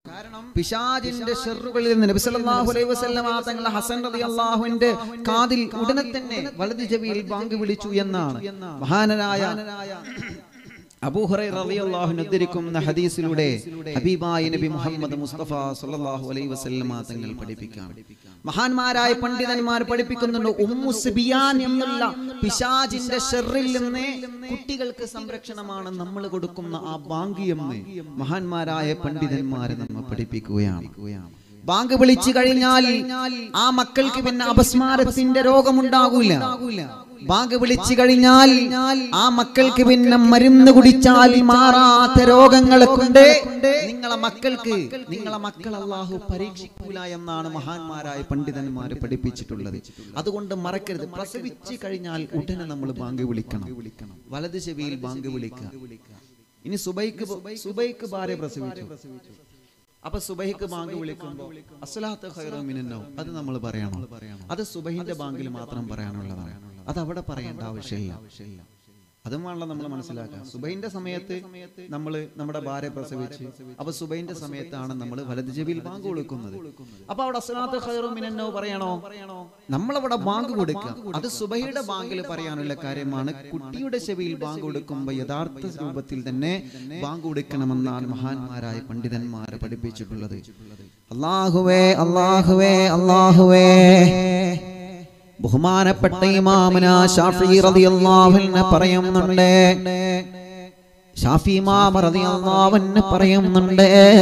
പിശാജിന്റെ ഷെറുകളിൽ നിന്ന് നബി സല്ലല്ലാഹു അലൈഹി വസല്ലമ തങ്ങൾ ഹസൻ റളിയല്ലാഹുവിന്റെ കാതിൽ ഉടനെ തന്നെ വലത് ചെവിയിൽ ബാങ്ക് വിളിച്ചു എന്നാണ് മഹാനരായ അബൂഹുറൈറ റളിയല്ലാഹു അൻഹു ഉദ്ധരിക്കുന്ന ഹദീസിലൂടെ ഹബീബായ നബി മുഹമ്മദ് മുസ്തഫ സല്ലല്ലാഹു അലൈഹി വസല്ലമ തങ്ങൾ പഠിപ്പിക്കാം മഹാന്മാരായ പണ്ഡിതന്മാർ പഠിപ്പിക്കുന്നുണ്ട് ഉമ്മു സിബിയാൻ എന്നുള്ള പിശാജിന്റെ ഷെറിൽ നിന്ന് കുട്ടികൾക്ക് സംരക്ഷണമാണ് നമ്മൾ കൊടുക്കുന്ന ആ ബാങ്ക് എന്ന് മഹാന്മാരായ പണ്ഡിതന്മാരെ നമ്മൾ പഠിപ്പിക്കുകയാണ് ബാങ്ക് വിളിച്ചു കഴിഞ്ഞാൽ ആ മക്കൾക്ക് പിന്നെ അപസ്മാരത്തിന്റെ രോഗമുണ്ടാകൂല ബാങ്ക് വിളിച്ചു കഴിഞ്ഞാൽ ആ മക്കൾക്ക് പിന്നെ മരുന്ന് കുടിച്ചാൽ മാറാത്ത രോഗങ്ങളെ കൊണ്ട് നിങ്ങളെ മക്കൾക്ക് നിങ്ങളെ മക്കൾ അള്ളാഹു പരീക്ഷിക്കൂല എന്നാണ് മഹാന്മാരായ പണ്ഡിതന്മാർ പഠിപ്പിച്ചിട്ടുള്ളത് അതുകൊണ്ട് മറക്കരുത് പ്രസവിച്ചു കഴിഞ്ഞാൽ ഉടനെ നമ്മൾ ബാങ്ക് വിളിക്കണം വലത് ചെവിയിൽ ബാങ്ക് വിളിക്കുക ഇനി സുബൈക്ക് സുബൈക്ക് ഭാര്യ പ്രസവിച്ചു അപ്പൊ സുബഹിക്ക് ബാങ്ക് വിളിക്കുമ്പോ അസ്ലാത്ത് ഖൈറു മിനന്നൗം അത് നമ്മൾ പറയണം അത് സുബഹിന്റെ ബാങ്കിൽ മാത്രം പറയാനുള്ളതാണ് അത് അവിടെ പറയേണ്ട ആവശ്യമില്ല അതും വേണല്ലോ നമ്മൾ മനസ്സിലാക്കുക സുബൈന്റെ സമയത്ത് നമ്മൾ നമ്മുടെ ഭാര്യ പ്രസവിച്ച് അപ്പൊ സുബൈന്റെ സമയത്താണ് നമ്മൾ വലത് ചെവിയിൽ ബാങ്ക് കൊടുക്കുന്നത് അപ്പൊ അവിടെ അസ്ലാത്ത് ഖൈറു മിനന്നോ പറയണോ നമ്മളവിടെ ബാങ്ക് കൊടുക്കുക അത് സുബഹിയുടെ ബാങ്കിൽ പറയാനുള്ള കാര്യമാണ് കുട്ടിയുടെ ചെവിയിൽ ബാങ്ക് കൊടുക്കുമ്പോൾ യഥാർത്ഥ രൂപത്തിൽ തന്നെ ബാങ്ക് കൊടുക്കണമെന്നാണ് മഹാന്മാരായ പണ്ഡിതന്മാർ പഠിപ്പിച്ചിട്ടുള്ളത് അള്ളാഹുവേ അള്ളാഹുവേ അള്ളാഹുവേ ബഹുമാനപ്പെട്ട ഇമാമന ഷാഫി റളിയല്ലാഹു അൻഹു പറയുന്നുണ്ട് ഷാഫി ഇമാം റളിയല്ലാഹു അൻഹു പറയുന്നുണ്ട്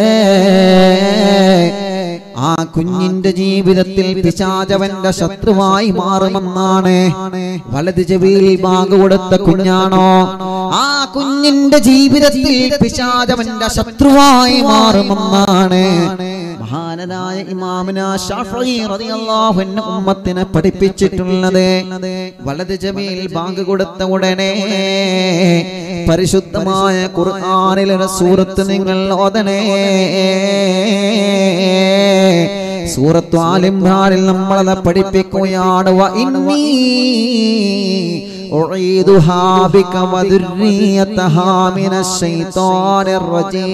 ആ കുഞ്ഞിന്റെ ജീവിതത്തിൽ പിശാചവന്റെ ശത്രുവായി മാറുമെന്നാണ് വലത് ചെവിയിൽ ബാങ്ക് കൊടുത്ത കുഞ്ഞാണോ ആ കുഞ്ഞിന്റെ ജീവിതത്തിൽ പിശാചവന്റെ ശത്രുവായി മാറുമെന്നാണ് മഹാനരായ ഇമാമിന ഷാഫി റളിയല്ലാഹു അൻഹു ഉമ്മത്തിനെ പഠിപ്പിച്ചിട്ടുള്ളത് വലത് ചെവിയിൽ ബാങ്ക് കൊടുത്ത ഉടനെ പരിശുദ്ധമായ ഖുർആനിലെ സൂറത്ത് നിങ്ങൾ ഓതണേ സൂറത്ത് ആലിംറാനിൽ നമ്മളത് പഠിപ്പിക്കുകയാണ് വ ഇന്നി ഉഈദുഹാ ബിക വദുർരിയതഹാ മിനശ് ശൈത്വാനിർ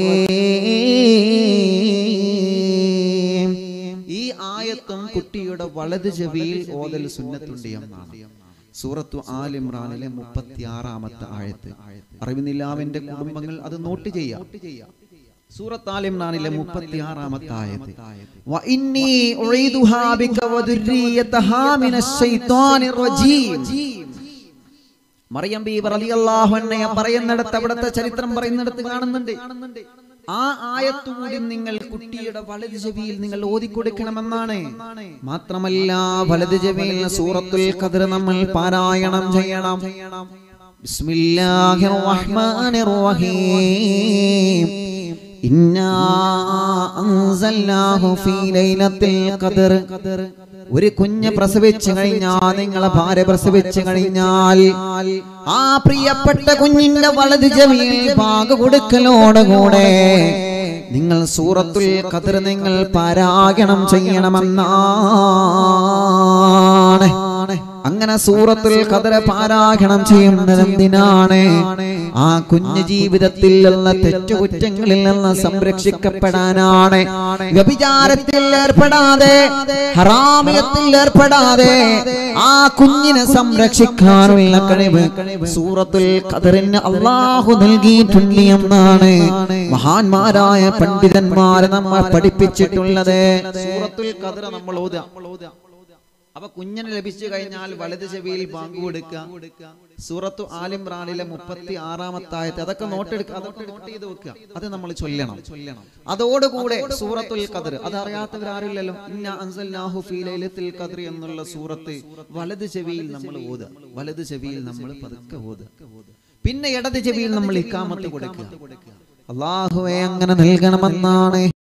റജീം ഈ ആയത്തും കുട്ടിയുടെ വലത് ചെവിയിൽ ഓതൽ സുന്നത്തുണ്ട് എന്നാണ് സൂറത്തു ആലിമ്രാനിലെ മുപ്പത്തി ആറാമത്തെ ആയത്ത് അറിവിനിലാവിന്റെ കുടുംബങ്ങൾ അത് നോട്ട് ചെയ്യാം സൂറത്ത് ആലിമ്രാനിലെ മുപ്പത്തി ആറാമത്തെ ആയത്ത് വ ഇന്നി ഉഈദുഹാ ബിക വദുർരിയതഹാ മിനശ് ശൈത്വാനിർ റജീം മറിയം ബീബി റളിയല്ലാഹു അൻഹയെ പറയുന്നിടത്ത് അവിടുത്തെ ചരിത്രം പറയുന്നിടത്ത് കാണുന്നുണ്ട് ആ ആയത്തുകൂടി നിങ്ങൾ കുട്ടിയുടെ വലത് ചെവിയിൽ നിങ്ങൾ ഓതിക്കൊടുക്കണമെന്നാണ് മാത്രമല്ല വലത് ചെവിയിൽ സൂറത്തുൽ ഖദർ നമ്മൾ പാരായണം ചെയ്യണം ബിസ്മില്ലാഹിർ റഹ്മാനിർ റഹീം ഇന്നാ അൻസൽനാഹു ഫീ ലൈലത്തിൽ ഖദർ ഒരു കുഞ്ഞ് പ്രസവിച്ചു കഴിഞ്ഞാൽ നിങ്ങളെ ഭാര്യ പ്രസവിച്ചു കഴിഞ്ഞാൽ ആ പ്രിയപ്പെട്ട കുഞ്ഞിന്റെ വലത് ചെവിയിൽ പാക കൊടുക്കലോടുകൂടെ നിങ്ങൾ സൂറത്തുൽ ഖദർ നിങ്ങൾ പാരായണം ചെയ്യണമെന്നാണ് അങ്ങനെ സൂറത്തുൽ ഖദർ പാരായണം ചെയ്യുന്നത് എന്തിനാണ് ആ കുഞ്ഞു ജീവിതത്തിൽ നിന്ന് തെറ്റുകുറ്റങ്ങളിൽ നിന്ന് സംരക്ഷിക്കപ്പെടാനാണ് വ്യഭിചാരത്തിൽ ഏർപ്പെടാതെ ഹറാമിയത്തിൽ ഏർപ്പെടാതെ ആ കുഞ്ഞിനെ സംരക്ഷിക്കാനുള്ള കഴിവ് സൂറത്തുൽ ഖദറിന് അള്ളാഹു നൽകിയിട്ടുണ്ട് എന്നാണ് മഹാന്മാരായ പണ്ഡിതന്മാരെ നമ്മൾ പഠിപ്പിച്ചിട്ടുള്ളത് സൂറത്തുൽ ഖദർ നമ്മൾ ഓതുക അപ്പൊ കുഞ്ഞിനെ ലഭിച്ചു കഴിഞ്ഞാൽ വലത് ചെവിയിൽ ബാങ്ക് കൊടുക്കുക സൂറത്തു ആലിംറാനിലെ മുപ്പത്തി ആറാമത്തായത്ത് അതൊക്കെ നോട്ടെടുക്കുക അതൊക്കെ നോട്ട് ചെയ്ത് വെക്കുക അത് നമ്മൾ ചൊല്ലണം ചൊല്ലണം അതോടുകൂടെ സൂറത്തുൽ ഖദർ അത് അറിയാത്തവരാരില്ലല്ലോ ഇന്ന അൻസൽനാഹു ഫീ ലൈലത്തിൽ ഖദർ എന്നുള്ള സൂറത്ത് വലത് ചെവിയിൽ നമ്മൾ ഓതുക വലത് ചെവിയിൽ നമ്മൾ പതുക്കെ ഓതുക പിന്നെ ഇടത് ചെവിയിൽ നമ്മൾ ഇക്കാമത്ത് കൊടുക്കുക അള്ളാഹുവെ അങ്ങനെ നൽകണമെന്നാണ്